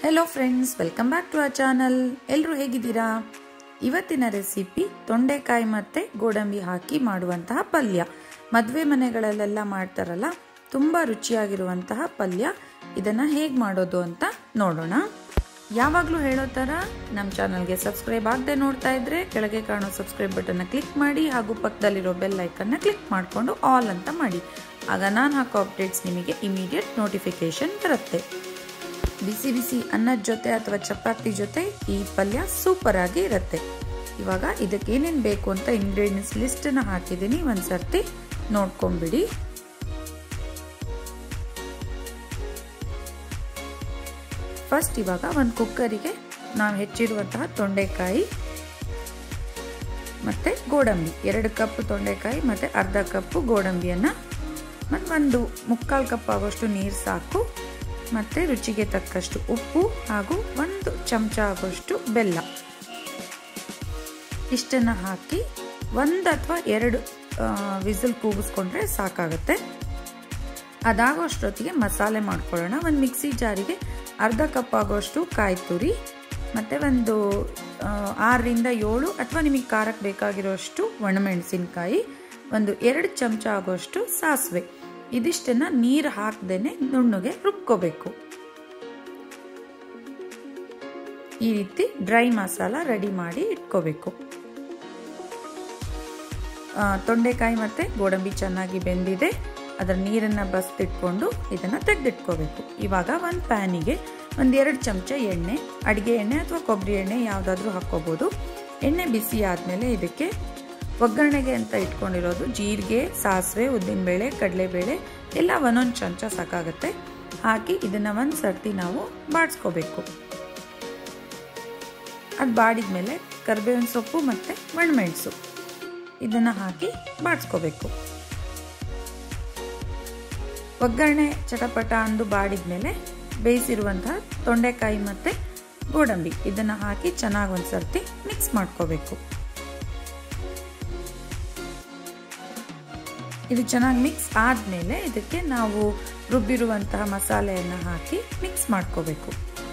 hello friends welcome back to ಆ channel ಎಲ್ಲರೂ ಹೇಗಿದ್ದೀರಾ ಇವತ್ತಿನ ರೆಸಿಪಿ ತೊಂಡೆಕಾಯಿ ಮತ್ತು ಗೋಡಂಬಿ ಹಾಕಿ ಮಾಡುವಂತಹ ಪಲ್ಯ ಮದುವೆ ಮನೆಗಳಲ್ಲೆಲ್ಲ ಮಾಡ್ತಾರಲ್ಲ ತುಂಬ ರುಚಿಯಾಗಿರುವಂತಹ ಪಲ್ಯ ಇದನ್ನು ಹೇಗೆ ಮಾಡೋದು ಅಂತ ನೋಡೋಣ ಯಾವಾಗಲೂ ಹೇಳೋ ಥರ ನಮ್ಮ ಚಾನಲ್ಗೆ ಸಬ್ಸ್ಕ್ರೈಬ್ ಆಗದೆ ನೋಡ್ತಾ ಇದ್ರೆ ಕೆಳಗೆ ಕಾಣೋ ಸಬ್ಸ್ಕ್ರೈಬ್ ಬಟನ್ನ ಕ್ಲಿಕ್ ಮಾಡಿ ಹಾಗೂ ಪಕ್ಕದಲ್ಲಿರೋ ಬೆಲ್ ಐಕನ್ನ ಕ್ಲಿಕ್ ಮಾಡಿಕೊಂಡು ಆಲ್ ಅಂತ ಮಾಡಿ ಆಗ ನಾನು ಹಾಕೋ ಅಪ್ಡೇಟ್ಸ್ ನಿಮಗೆ ಇಮಿಡಿಯೇಟ್ ನೋಟಿಫಿಕೇಶನ್ ಬರುತ್ತೆ ಬಿಸಿ ಬಿಸಿ ಅನ್ನದ ಜೊತೆ ಅಥವಾ ಚಪಾತಿ ಜೊತೆ ಈ ಪಲ್ಯ ಸೂಪರ್ ಆಗಿ ಇರುತ್ತೆ ಇವಾಗ ಇದಕ್ಕೆ ಏನೇನು ಬೇಕು ಅಂತ ಇಂಗ್ರೀಡಿಯೆಂಟ್ಸ್ ಲಿಸ್ಟನ್ನು ಹಾಕಿದ್ದೀನಿ ಒಂದು ಸರ್ತಿ ನೋಡ್ಕೊಂಬಿಡಿ ಫಸ್ಟ್ ಇವಾಗ ಒಂದು ಕುಕ್ಕರಿಗೆ ನಾವು ಹೆಚ್ಚಿರುವಂತಹ ತೊಂಡೆಕಾಯಿ ಮತ್ತು ಗೋಡಂಬಿ ಎರಡು ಕಪ್ ತೊಂಡೆಕಾಯಿ ಮತ್ತು ಅರ್ಧ ಕಪ್ಪು ಗೋಡಂಬಿಯನ್ನು ಮತ್ತು ಒಂದು ಮುಕ್ಕಾಲು ಕಪ್ ಆಗೋಷ್ಟು ನೀರು ಸಾಕು ಮತ್ತು ರುಚಿಗೆ ತಕ್ಕಷ್ಟು ಉಪ್ಪು ಹಾಗೂ ಒಂದು ಚಮಚ ಆಗೋಷ್ಟು ಬೆಲ್ಲ ಇಷ್ಟನ್ನು ಹಾಕಿ ಒಂದು ಅಥವಾ ಎರಡು ವಿಸಿಲ್ ಕೂಗಿಸ್ಕೊಂಡ್ರೆ ಸಾಕಾಗುತ್ತೆ ಅದಾಗೋ ಅಷ್ಟೊತ್ತಿಗೆ ಮಸಾಲೆ ಮಾಡ್ಕೊಳ್ಳೋಣ ಒಂದು ಮಿಕ್ಸಿ ಜಾರಿಗೆ ಅರ್ಧ ಕಪ್ ಆಗೋಷ್ಟು ಕಾಯಿ ತುರಿ ಮತ್ತು ಒಂದು ಆರರಿಂದ ಏಳು ಅಥವಾ ನಿಮಗೆ ಖಾರಕ್ಕೆ ಬೇಕಾಗಿರೋಷ್ಟು ಒಣಮೆಣಸಿನ್ಕಾಯಿ ಒಂದು ಎರಡು ಚಮಚ ಆಗೋಷ್ಟು ಸಾಸಿವೆ ಇದಿಷ್ಟನ್ನು ನೀರು ಹಾಕ್ದೇನೆ ನುಣ್ಣಗೆ ರುಬ್ಕೋಬೇಕು ಈ ರೀತಿ ಡ್ರೈ ಮಸಾಲ ರೆಡಿ ಮಾಡಿ ಇಟ್ಕೋಬೇಕು ತೊಂಡೆಕಾಯಿ ಮತ್ತು ಗೋಡಂಬಿ ಚೆನ್ನಾಗಿ ಬೆಂದಿದೆ ಅದರ ನೀರನ್ನು ಬಸ್ತಿಟ್ಕೊಂಡು ಇದನ್ನು ತೆಗೆದಿಟ್ಕೋಬೇಕು ಇವಾಗ ಒಂದು ಪ್ಯಾನಿಗೆ ಒಂದು ಎರಡು ಚಮಚ ಎಣ್ಣೆ ಅಡುಗೆ ಎಣ್ಣೆ ಅಥವಾ ಕೊಬ್ಬರಿ ಎಣ್ಣೆ ಯಾವುದಾದ್ರೂ ಹಾಕ್ಕೋಬೋದು ಎಣ್ಣೆ ಬಿಸಿ ಆದಮೇಲೆ ಇದಕ್ಕೆ ಒಗ್ಗರಣೆಗೆ ಅಂತ ಇಟ್ಕೊಂಡಿರೋದು ಜೀರಿಗೆ ಸಾಸಿವೆ ಉದ್ದಿನಬೇಳೆ ಕಡಲೆಬೇಳೆ ಎಲ್ಲ ಒಂದೊಂದು ಚಮಚ ಸಾಕಾಗುತ್ತೆ ಹಾಕಿ ಇದನ್ನು ಒಂದು ಸರ್ತಿ ನಾವು ಬಾಡಿಸ್ಕೋಬೇಕು ಅದು ಬಾಡಿದ ಮೇಲೆ ಕರಿಬೇವಿನ ಸೊಪ್ಪು ಮತ್ತು ಒಣಮೆಣಸು ಇದನ್ನು ಹಾಕಿ ಬಾಡಿಸ್ಕೋಬೇಕು ಒಗ್ಗರಣೆ ಚಟಪಟ ಅಂದು ಬಾಡಿದ ಮೇಲೆ ಬೇಯಿಸಿರುವಂತಹ ತೊಂಡೆಕಾಯಿ ಮತ್ತು ಗೋಡಂಬಿ ಇದನ್ನು ಹಾಕಿ ಚೆನ್ನಾಗಿ ಒಂದು ಸರ್ತಿ ಮಿಕ್ಸ್ ಮಾಡ್ಕೋಬೇಕು ಇದು ಚೆನ್ನಾಗಿ ಮಿಕ್ಸ್ ಆದಮೇಲೆ ಇದಕ್ಕೆ ನಾವು ರುಬ್ಬಿರುವಂತಹ ಮಸಾಲೆಯನ್ನು ಹಾಕಿ ಮಿಕ್ಸ್ ಮಾಡ್ಕೋಬೇಕು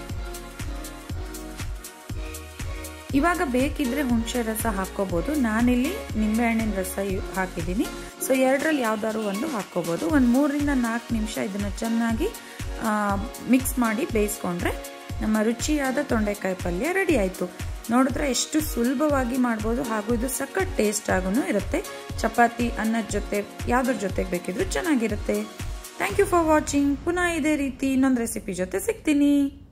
ಇವಾಗ ಬೇಕಿದ್ರೆ ಹುಣಸೆ ರಸ ಹಾಕ್ಕೋಬೋದು ನಾನಿಲ್ಲಿ ನಿಂಬೆಹಣ್ಣಿನ ರಸ ಹಾಕಿದ್ದೀನಿ ಸೊ ಎರಡರಲ್ಲಿ ಯಾವ್ದಾದ್ರು ಒಂದು ಹಾಕ್ಕೋಬೋದು ಒಂದು ಮೂರರಿಂದ ನಾಲ್ಕು ನಿಮಿಷ ಇದನ್ನು ಚೆನ್ನಾಗಿ ಮಿಕ್ಸ್ ಮಾಡಿ ಬೇಯಿಸ್ಕೊಂಡ್ರೆ ನಮ್ಮ ರುಚಿಯಾದ ತೊಂಡೆಕಾಯಿ ಪಲ್ಯ ರೆಡಿ ಆಯಿತು ನೋಡಿದ್ರೆ ಎಷ್ಟು ಸುಲಭವಾಗಿ ಮಾಡ್ಬೋದು ಹಾಗೂ ಇದು ಸಖತ್ ಟೇಸ್ಟ್ ಆಗೂ ಇರುತ್ತೆ ಚಪಾತಿ ಅನ್ನದ ಜೊತೆ ಯಾವುದ್ರ ಜೊತೆಗೆ ಬೇಕಿದ್ರೂ ಚೆನ್ನಾಗಿರುತ್ತೆ ಥ್ಯಾಂಕ್ ಯು ಫಾರ್ ವಾಚಿಂಗ್ ಪುನಃ ಇದೇ ರೀತಿ ಇನ್ನೊಂದು ರೆಸಿಪಿ ಜೊತೆ ಸಿಗ್ತೀನಿ